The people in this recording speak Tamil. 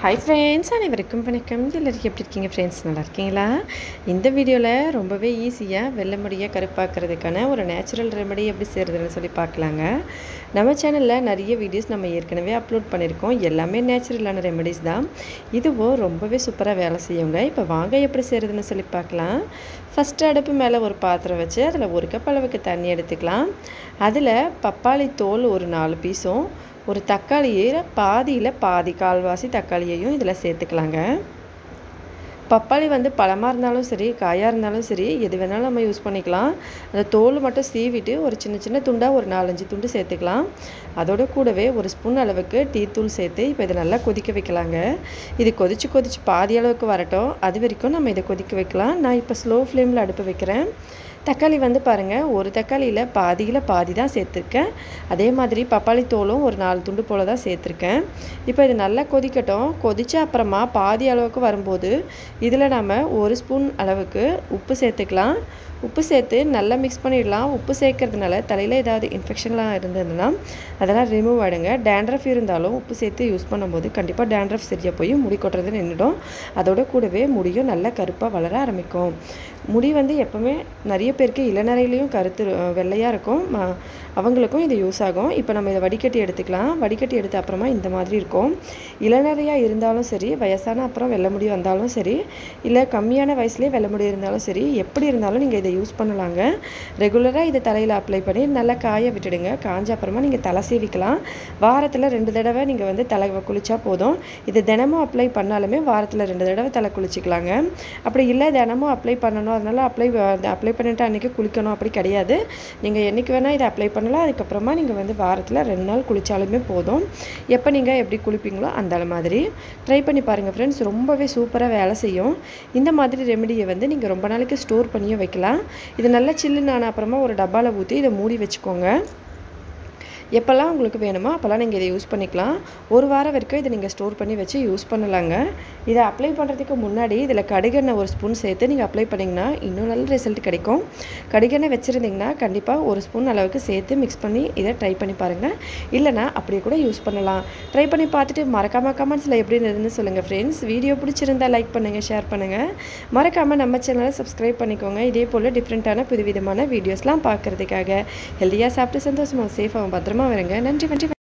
ஹாய் ஃப்ரெண்ட்ஸ் அனைவருக்கும் வணக்கம் எல்லோரும் எப்படி இருக்கீங்க ஃப்ரெண்ட்ஸ் நல்லா இருக்கீங்களா இந்த வீடியோவில் ரொம்பவே ஈஸியாக வெள்ளை முடியை கருப்பாக்குறதுக்கான ஒரு நேச்சுரல் ரெமெடி எப்படி செய்கிறதுன்னு சொல்லி பார்க்கலாங்க நம்ம சேனலில் நிறைய வீடியோஸ் நம்ம ஏற்கனவே அப்லோட் பண்ணியிருக்கோம் எல்லாமே நேச்சுரலான ரெமெடிஸ் தான் இதுவும் ரொம்பவே சூப்பராக வேலை செய்யுங்க இப்போ வாங்க எப்படி செய்கிறதுன்னு சொல்லி பார்க்கலாம் ஃபஸ்ட்டு அடுப்பு மேலே ஒரு பாத்திரம் வச்சு அதில் ஒரு கப் அளவுக்கு தண்ணி எடுத்துக்கலாம் அதில் பப்பாளி தோல் ஒரு நாலு பீஸும் ஒரு தக்காளியை பாதியில் பாதி கால்வாசி தக்காளியையும் இதில் சேர்த்துக்கலாங்க பப்பாளி வந்து பழமாக இருந்தாலும் சரி காயாக இருந்தாலும் சரி எது வேணாலும் நம்ம யூஸ் பண்ணிக்கலாம் அந்த தோல் மட்டும் சீவிட்டு ஒரு சின்ன சின்ன துண்டாக ஒரு நாலஞ்சு துண்டு சேர்த்துக்கலாம் அதோட கூடவே ஒரு ஸ்பூன் அளவுக்கு டீ தூள் சேர்த்து இப்போ இதை நல்லா கொதிக்க வைக்கலாங்க இது கொதிச்சு கொதிச்சு பாதி அளவுக்கு வரட்டும் அது வரைக்கும் நம்ம இதை கொதிக்க வைக்கலாம் நான் இப்போ ஸ்லோ ஃப்ளேமில் அடுப்பு வைக்கிறேன் தக்காளி வந்து பாருங்கள் ஒரு தக்காளியில் பாதியில் பாதி தான் சேர்த்துருக்கேன் அதே மாதிரி பப்பாளி தோலும் ஒரு நாலு துண்டு போல் தான் சேர்த்துருக்கேன் இப்போ இது நல்லா கொதிக்கட்டும் கொதித்த அப்புறமா பாதி அளவுக்கு வரும்போது இதில் நம்ம ஒரு ஸ்பூன் அளவுக்கு உப்பு சேர்த்துக்கலாம் உப்பு சேர்த்து நல்லா மிக்ஸ் பண்ணிடலாம் உப்பு சேர்க்கறதுனால தலையில் ஏதாவது இன்ஃபெக்ஷன்லாம் இருந்ததுன்னா அதெல்லாம் ரிமூவ் ஆகிடுங்க டேண்ட்ரஃப் இருந்தாலும் உப்பு சேர்த்து யூஸ் பண்ணும்போது கண்டிப்பாக டேண்ட்ரஃப் சரியாக போய் முடி கொட்டுறது நின்றுடும் அதோட கூடவே முடியும் நல்லா கருப்பாக வளர ஆரம்பிக்கும் முடி வந்து எப்போவுமே நிறைய பேருக்கு இளநரையிலையும் கருத்து வெள்ளையாக இருக்கும் அவங்களுக்கும் இது யூஸ் ஆகும் இப்போ நம்ம இதை வடிகட்டி எடுத்துக்கலாம் வடிகட்டி எடுத்த அப்புறமா இந்த மாதிரி இருக்கும் இளநரையாக இருந்தாலும் சரி வயசான அப்புறம் வெள்ளை முடி வந்தாலும் சரி இல்லை கம்மியான வயசுலேயே வெள்ளை முடி இருந்தாலும் சரி எப்படி இருந்தாலும் நீங்கள் இதை யூஸ் பண்ணலாங்க ரெகுலராக இதை தலையில் அப்ளை பண்ணி நல்லா காய விட்டுடுங்க காஞ்ச அப்புறமா நீங்கள் தலை சீவிக்கலாம் வாரத்தில் ரெண்டு தடவை நீங்கள் வந்து தலை குளிச்சா போதும் இது தினமும் அப்ளை பண்ணாலுமே வாரத்தில் ரெண்டு தடவை தலை குளிச்சிக்கலாங்க அப்படி இல்லை தினமும் அப்ளை பண்ணணும் அதனால் அப்ளை அப்ளை பண்ணிவிட்டு அன்றைக்கி குளிக்கணும் அப்படி கிடையாது நீங்கள் என்றைக்கு வேணால் இதை அப்ளை பண்ணலாம் அதுக்கப்புறமா நீங்கள் வந்து வாரத்தில் ரெண்டு நாள் குளித்தாலுமே போதும் எப்போ நீங்கள் எப்படி குளிப்பீங்களோ அந்த மாதிரி ட்ரை பண்ணி பாருங்கள் ஃப்ரெண்ட்ஸ் ரொம்பவே சூப்பராக வேலை செய்யும் இந்த மாதிரி ரெமெடியை வந்து நீங்கள் ரொம்ப நாளைக்கு ஸ்டோர் பண்ணியும் வைக்கலாம் இது நல்லா சில்லுன்னு ஆன அப்புறமா ஒரு டப்பாவில் ஊற்றி இதை மூடி வச்சுக்கோங்க எப்போல்லாம் உங்களுக்கு வேணுமோ அப்போல்லாம் நீங்கள் இதை யூஸ் பண்ணிக்கலாம் ஒரு வாரம் வரைக்கும் இதை நீங்கள் ஸ்டோர் பண்ணி வச்சு யூஸ் பண்ணலாங்க இதை அப்ளை பண்ணுறதுக்கு முன்னாடி இதில் கடுகெண்ணெய் ஒரு ஸ்பூன் சேர்த்து நீங்கள் அப்ளை பண்ணிங்கன்னா இன்னும் நல்ல ரிசல்ட் கிடைக்கும் கடுகெண்ணெய் வச்சுருந்தீங்கன்னா கண்டிப்பாக ஒரு ஸ்பூன் அளவுக்கு சேர்த்து மிக்ஸ் பண்ணி இதை ட்ரை பண்ணி பாருங்கள் இல்லைனா அப்படியே கூட யூஸ் பண்ணலாம் ட்ரை பண்ணி பார்த்துட்டு மறக்காமல் கமெண்ட்ஸில் எப்படி இருந்ததுன்னு சொல்லுங்கள் ஃப்ரெண்ட்ஸ் வீடியோ பிடிச்சிருந்தா லைக் பண்ணுங்கள் ஷேர் பண்ணுங்கள் மறக்காமல் நம்ம சேனலை சப்ஸ்கிரைப் பண்ணிக்கோங்க இதே போல் டிஃப்ரெண்ட்டான புதுவிதமான வீடியோஸ்லாம் பார்க்குறதுக்காக ஹெல்த்தியாக சாப்பிட்டு சந்தோஷமாக சேஃபாகவும் பத்திரமா வருங்க நன்றி நன்றி